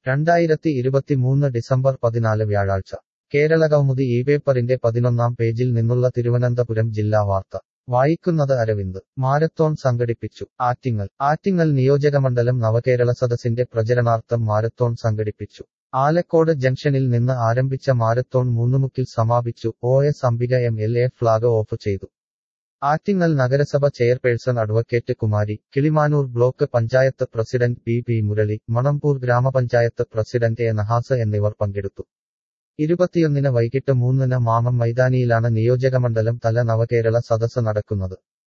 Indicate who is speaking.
Speaker 1: രണ്ടായിരത്തി ഇരുപത്തിമൂന്ന് ഡിസംബർ പതിനാല് വ്യാഴാഴ്ച കേരളകൗമുദി ഈ പേപ്പറിന്റെ പതിനൊന്നാം പേജിൽ നിന്നുള്ള തിരുവനന്തപുരം ജില്ലാ വാർത്ത വായിക്കുന്നത് അരവിന്ദ് മാരത്തോൺ സംഘടിപ്പിച്ചു ആറ്റിങ്ങൽ ആറ്റിങ്ങൽ നിയോജകമണ്ഡലം നവകേരള സദസ്സിന്റെ പ്രചരണാർത്ഥം മാരത്തോൺ സംഘടിപ്പിച്ചു ആലക്കോട് ജംഗ്ഷനിൽ നിന്ന് ആരംഭിച്ച മാരത്തോൺ മൂന്നുമുക്കിൽ സമാപിച്ചു O S Ambika M L A flag off ചെയ്തു ആറ്റിങ്ങൽ നഗരസഭ chairperson advocate Kumari Kilimanoor block panchayat president P P Murali Manamboor ഗ്രാമപഞ്ചായത്ത് പ്രസിഡന്റ് എ നഹാസ് എന്നിവർ പങ്കെടുത്തു ഇരുപത്തിയൊന്നിന് വൈകിട്ട് മൂന്നിന് മാമം മൈതാനിയിലാണ് നിയോജകമണ്ഡലം തല നവകേരള സദസ്സ് നടക്കുന്നത്